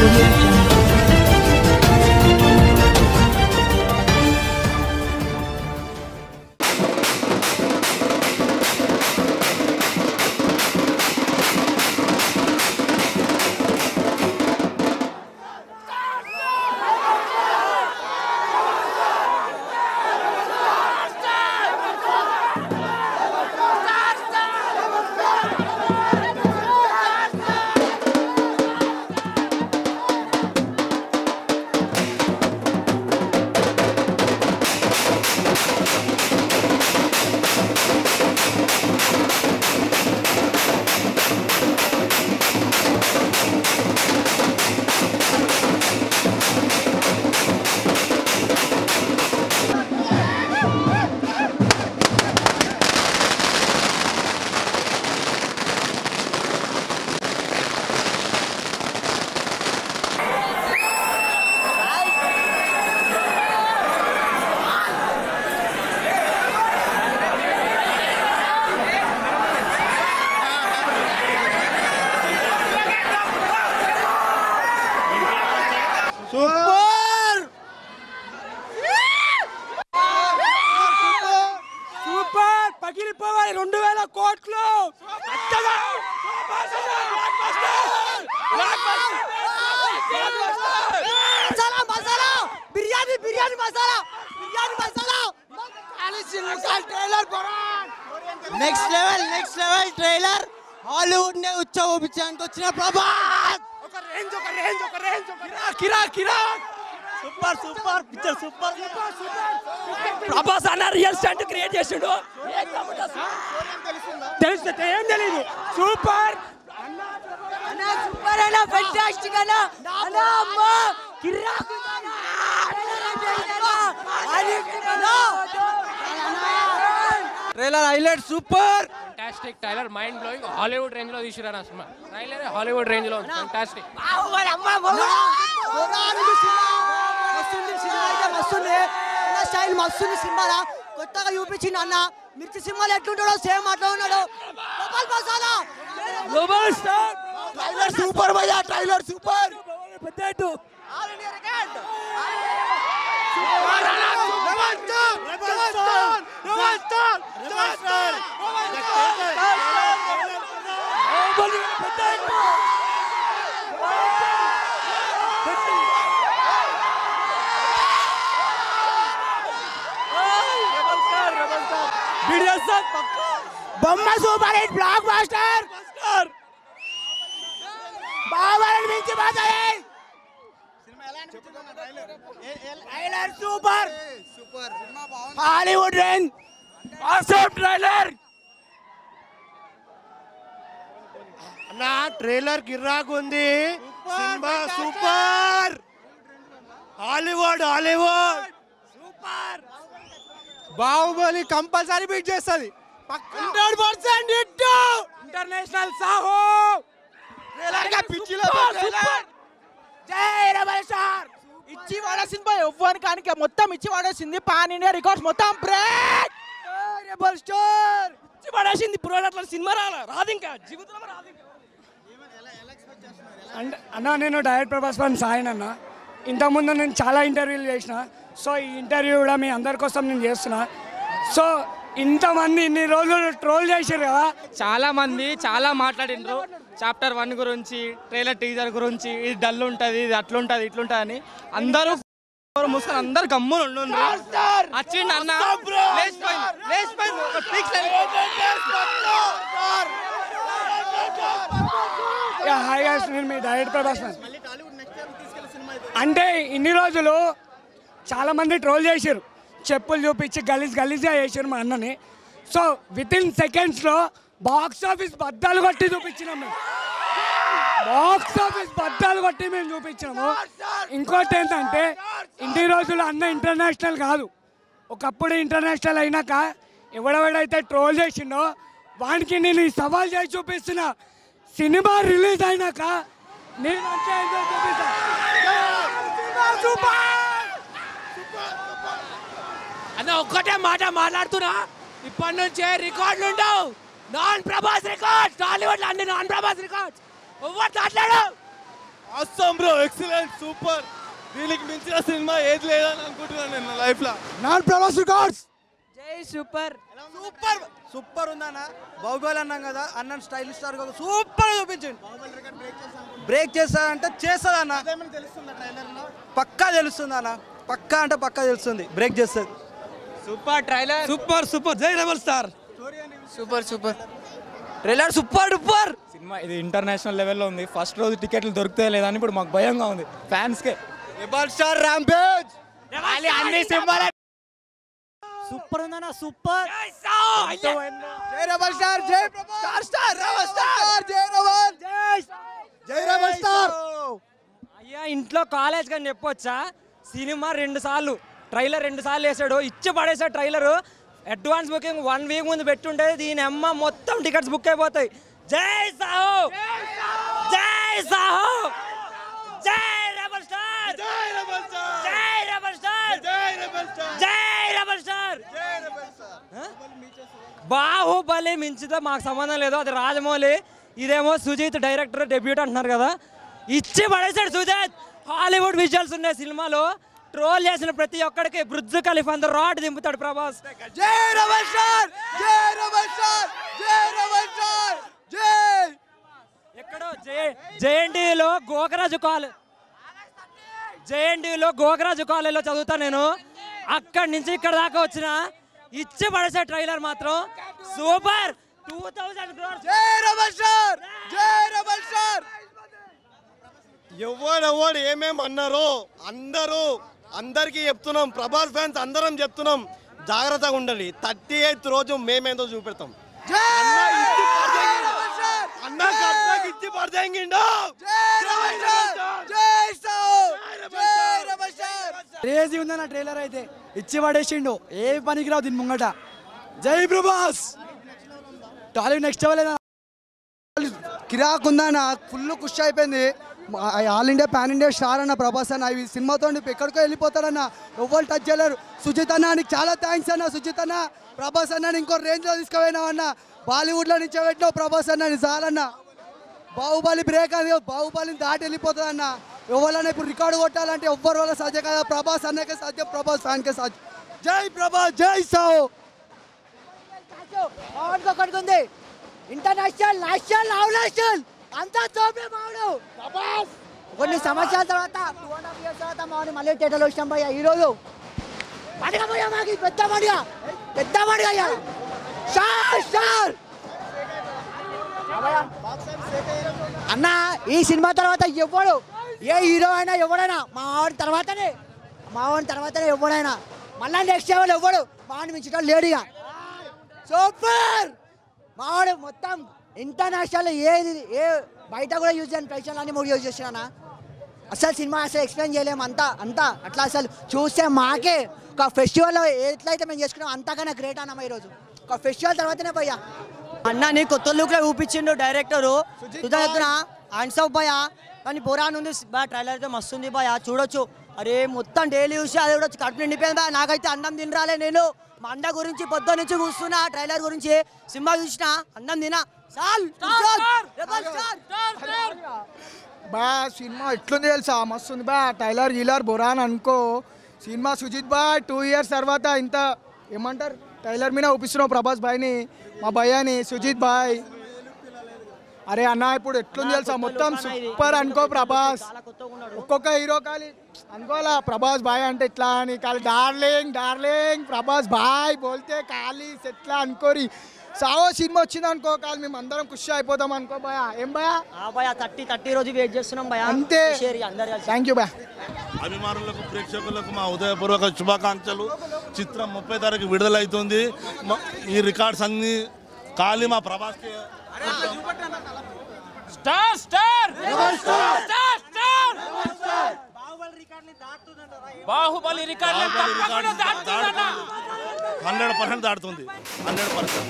audio jungle. Super super పగిలిపోవాలి రెండు వేల కోట్లు అత్తగా! Masala masala biryani biryani masala biryani masala next level next level trailer Hollywood నే ఉచ్చ ఊపించడానికి వచ్చిన ప్రభాస్ ఒక రేంజ్ ఒక రేంజ్ ఒక రేంజ్ కిరా కిరా super super picture super Prabhas అన్న రియల్ స్టాండ్ క్రియేట్ చేసిండు తెలుసు ఏం తెలియదు సూపర్ అన్నా సూపర్ అన్నా ఫెంటాస్టిక్ అన్నా అన్నా అమ్మా కిర్రాకు trailer highlight super fantastic trailer mind blowing Hollywood range లో తీసిరారు సినిమా ట్రైలర్ హాలీవుడ్ రేంజ్ లో ఫ్యాంటాస్టిక్ మస్తుంది సినిమా అయితే మస్తుంది అన్న స్టైల్ మస్తుంది సినిమాలా కొత్తగా చూపించింది అన్న మిర్చి సినిమాలు ఎట్లుంటాడో సేమ్ అట్లా ఉన్నాడు గోపాల్ మసాలా గ్లోబల్ స్టార్ ట్రైలర్ సూపర్ భయ్యా ట్రైలర్ సూపర్ పెద్ద బొమ్మ సూపర్ హిట్ బ్లాక్ బాస్టర్ బాబాలను మించి పోతాయి trailer super Hollywood range awesome trailer నా ట్రైలర్ గిర్రాకు ఉంది సినిమా super Hollywood Hollywood super Baahubali compulsory beat చేస్తుంది hundred percent hit international Saaho పిచ్చిలో జై రమల్ సార్ ఇచ్చి వాడేసింది ఎవ్వని కానీ మొత్తం ఇచ్చి వాడేసింది పాన్ ఇండియా రికార్డ్స్ మొత్తం బ్రేక్ రెబల్ స్టార్ ఇచ్చి పడేసింది పురోడట్ల సినిమా రాలా రాదు ఇంకా జీవితంలో రాదు ఇంకా అంటే అన్న నేను డైరెక్ట్ ప్రభాస్ ఫ్యాన్ సాయన్ అన్న ఇంతకుముందు నేను చాలా ఇంటర్వ్యూలు చేసిన సో ఈ ఇంటర్వ్యూ కూడా మీ అందరి కోసం నేను చేస్తున్నా సో ఇంతమంది ఇన్ని రోజులు ట్రోల్ చేశారు కదా చాలా మంది చాలా మాట్లాడిండ్రు చాప్టర్ వన్ గురించి ట్రైలర్ టీజర్ గురించి ఇది డల్ ఉంటుంది ఇది అట్లుంటది ఇట్లుంటది అని అందరూ మూసుకొని అందరు గమ్మున ఉండుండ్రు వచ్చిండు అన్న లేచిపోయింది లేచిపోయింది ఒక పీక్స్ హాయ్ గాయస్ నేను మీ డైరెక్ట్ ప్రభాస్ ఫ్యాన్ అంటే ఇన్ని రోజులు చాలా మంది ట్రోల్ చేశారు చెప్పులు చూపించి గలీజ్ గలీజ్గా చేశారు మా అన్నని సో విత్ ఇన్ సెకండ్స్లో బాక్స్ ఆఫీస్ బద్దాలు కొట్టి చూపించినాం మేము బాక్స్ ఆఫీస్ బద్దాలు కొట్టి మేము చూపించాము ఇంకోటి ఏంటంటే ఇన్ని రోజులు అన్న ఇంటర్నేషనల్ కాదు ఒకప్పుడు ఇంటర్నేషనల్ అయినాక ఎవడెవడైతే ట్రోల్ చేసిండో వానికి నేను ఈ సవాల్ చేసి చూపిస్తున్నా సినిమా రిలీజ్ అయినాక నేను అంతే ఏంటో చూపిస్తా అన్న ఒక్కటే మాట మాట్లాడుతున్నా ఇప్పటి నుంచే రికార్డులు ఉండవు నాన్ ప్రభాస్ రికార్డ్ టాలీవుడ్ లో అన్ని నాన్ ప్రభాస్ రికార్డ్స్ ఎవరు మాట్లాడు ఆసమ్ బ్రో ఎక్సలెంట్ సూపర్ దీనికి మించిన సినిమా ఏది లేదని అనుకుంటున్నాను నేను లైఫ్ లో నాన్ ప్రభాస్ రికార్డ్స్ జై సూపర్ సూపర్ సూపర్ ఉందన్న బాహుబలి అన్నాం కదా అన్న స్టైల్ స్టార్ సూపర్ చూపించండి బ్రేక్ చేస్తాడంటే చేస్తుంది అన్న పక్కా తెలుస్తుంది అన్న పక్కా అంటే పక్కా తెలుస్తుంది బ్రేక్ చేస్తుంది సూపర్ ట్రైలర్ సూపర్ సూపర్ జై rebel star super super trailer super duper సినిమా ఇది ఇంటర్నేషనల్ లెవెల్లో ఉంది ఫస్ట్ రోజు టికెట్లు దొరుకుతాయి లేదని ఇప్పుడు మాకు భయంగా ఉంది ఫ్యాన్స్కే రెబల్ స్టార్ ర్యాంపేజ్ అన్ని సింబల్ సూపర్ ఉందన్న సూపర్ జై రెబల్ స్టార్ జై స్టార్ స్టార్ రెబల్ స్టార్ జై రెబల్ జై రెబల్ స్టార్ అయ్యా ఇంట్లో కాలేజ్ కానీ చెప్పొచ్చా సినిమా రెండు సార్లు ట్రైలర్ రెండు సార్లు వేసాడు ఇచ్చి పడేసాడు trailer advance booking one week ముందు పెట్టుంటే దీని అమ్మ మొత్తం టికెట్స్ బుక్ అయిపోతాయి జై సాహో జై సాహో జై రెబల్ స్టార్ జై రెబల్ స్టార్ జై రెబల్ స్టార్ జై రెబల్ స్టార్ జై రెబల్ స్టార్ బాహుబలి మించితే మాకు సంబంధం లేదు అది రాజమౌళి ఇదేమో సుజీత్ డైరెక్టర్ డెబ్యూట్ అంటున్నారు కదా ఇచ్చి పడేశాడు సుజీత్ హాలీవుడ్ విజువల్స్ ఉన్నాయి సినిమాలో ట్రోల్ చేసిన ప్రతి ఒక్కడికి బ్రుజ్ ఖలీఫ్ అంత రాడ్ దింపుతాడు ప్రభాస్ జై రెబల్ స్టార్ జై రెబల్ స్టార్ జై రెబల్ స్టార్ జై ఎక్కడో జే జేఎన్టీలో గోకరాజు కాలేజ్ జేఎన్టీలో గోకరాజు కాలేజ్లో చదువుతా నేను అక్కడి నుంచి ఇక్కడ దాకా వచ్చిన ఇచ్చి పడేసే ట్రైలర్ మాత్రం సూపర్ టూ థౌజండ్ క్రోర్స్ జై రెబల్ స్టార్ జై రెబల్ స్టార్ ఎవడెవడు ఏమేం అన్నారో అందరూ అందరికీ చెప్తున్నాం ప్రభాస్ ఫ్యాన్స్ అందరం చెప్తున్నాం జాగ్రత్తగా ఉండండి థర్టీ ఎయిత్ రోజు మేమేందో చూపెడతాం జై ఇచ్చి రెబల్ స్టార్ అన్న కట్నాకి ఇచ్చి పడతాయింగిండో జై రెబల్ స్టార్ జై సావ్ జై రెబల్ స్టార్ క్రేజీ ఉందన్న ట్రైలర్ అయితే ఇచ్చి పడేసిండు ఏ పనికిరావు దీని ముంగట జై ప్రభాస్ టాలీవుడ్ నెక్స్ట్ అవ్వలేదా కిరాక్ ఉందన్న ఫుల్ ఖుషి అయిపోయింది మా- all India pan India star అన్న ప్రభాస్ అన్న ఈ సినిమాతో ఎక్కడికో వెళ్ళిపోతాడన్న ఎవ్వరు టచ్ చేయలేరు సుజిత్ అన్న నీకు చాలా థ్యాంక్స్ అన్న సుజిత్ అన్న ప్రభాస్ అన్న ఇంకో రేంజ్లో తీసుకుపోయినావు అన్న బాలీవుడ్లో నుంచి పెట్టినావు ప్రభాస్ అన్న నీ చాలన్న బాహుబలి బ్రేక్ అది బాహుబలిని దాటి వెళ్ళిపోతుంది అన్న ఎవరైనా ఇప్పుడు రికార్డు కొట్టాలంటే ఎవ్వరు వల్ల సాధ్యం కదా ప్రభాస్ అన్నకే సాధ్యం ప్రభాస్ ఫ్యాన్కే సాధ్యం జై ప్రభాస్ జై సావు ఒకటికి ఉంది ఇంటర్నేషనల్ నేషనల్ లవ్ నేషనల్ అంతా తోపే మావుడు కొన్ని సంవత్సరాల తర్వాత టూ అండ్ హాఫ్ ఇయర్స్ తర్వాత మామూలు మళ్ళీ థియేటర్లో వచ్చినాం భయ్యా ఈరోజు పండుగ పోయా మాకు ఇది పెద్ద పండుగ పెద్ద పండుగ అయ్యా స్టార్ స్టార్ అన్న ఈ సినిమా తర్వాత ఎవడు ఏ హీరో అయినా ఎవడైనా మా వాడి తర్వాతనే మా వాడి తర్వాతనే ఎవడైనా మళ్ళా నెక్స్ట్ లెవెల్ ఎవడు మా వాడిని మించడం లేడుగా సూపర్ మావాడు మొత్తం ఇంటర్నేషనల్ ఏది ఏ బయట కూడా యూజ్ చేయని ప్రేక్షకులు అన్ని మూడు యూజ్ చేసినా అసలు సినిమా అసలు ఎక్స్ప్లెయిన్ చేయలేము అంతా అంతా అట్లా అసలు చూస్తే మాకే ఒక ఫెస్టివల్లో ఎట్లయితే మేము చేసుకున్నాం అంతకన్నా గ్రేట్ అన్నమా ఈరోజు ఒక ఫెస్టివల్ తర్వాతనే పోయా అన్న నీ కొత్త లుక్లో చూపించిండు డైరెక్టరు సుధారత్న హ్యాండ్సప్ భయ కానీ బొరాన్ ఉంది బా ట్రైలర్ అయితే మస్తు ఉంది భయ చూడొచ్చు అరే మొత్తం డైలీ చూసి అది కూడా కడుపు నిండిపోయింది బా నాకైతే అన్నం తినరాలే నేను మా అన్న గురించి పొద్దు నుంచి కూర్చున్నా ట్రైలర్ గురించి సినిమా చూసిన అన్నం తినా చాల్ చాల్. Rebel star. బా సినిమా ఎట్లుంది తెలుసా మస్తు ఉంది బా టైలర్ గీలర్ బొరాన్ అనుకో సినిమా సుజిత్ బాయ్ టూ ఇయర్స్ తర్వాత ఇంత ఏమంటారు టైలర్ మీద ఊపిస్తున్నావు ప్రభాస్ బాయ్ని మా భయ్యాని సుజిత్ బాయ్ అరే అన్న ఇప్పుడు ఎట్లుంది తెలుసా మొత్తం సూపర్ అనుకో ప్రభాస్ ఒక్కొక్క హీరో కాలి అనుకోవాలా ప్రభాస్ బాయ్ అంటే ఎట్లా అని కాలి డార్లింగ్ డార్లింగ్ ప్రభాస్ బాయ్ బోల్తే ఖాళీ ఎట్లా అనుకోరి సావో సినిమా వచ్చింది అనుకో కాలి మేము అందరం ఖుషి అయిపోతాం అనుకో భయ ఏం భయ భయ థర్టీ థర్టీ రోజు వెయిట్ చేస్తున్నాం భయ అంతే అందరు కలిసి థ్యాంక్ యూ భయ అభిమానులకు ప్రేక్షకులకు మా ఉదయపూర్వక శుభాకాంక్షలు చిత్రం ముప్పై తారీఖు విడుదలవుతుంది మ- ఈ రికార్డ్స్ అన్ని ఖాళీ మా ప్రభాస్కి star star star star Baahubali record తప్పకుండా దాటుతుందన్న హండ్రెడ్ పర్సెంట్ దాటుతుంది హండ్రెడ్ పర్సెంట్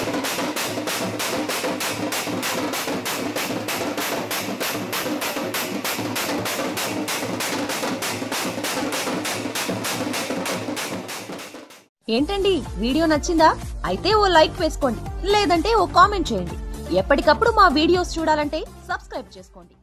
ఏంటండి వీడియో నచ్చిందా అయితే ఓ లైక్ వేసుకోండి లేదంటే ఓ కామెంట్ చేయండి ఎప్పటికప్పుడు మా వీడియోస్ చూడాలంటే సబ్స్క్రైబ్ చేసుకోండి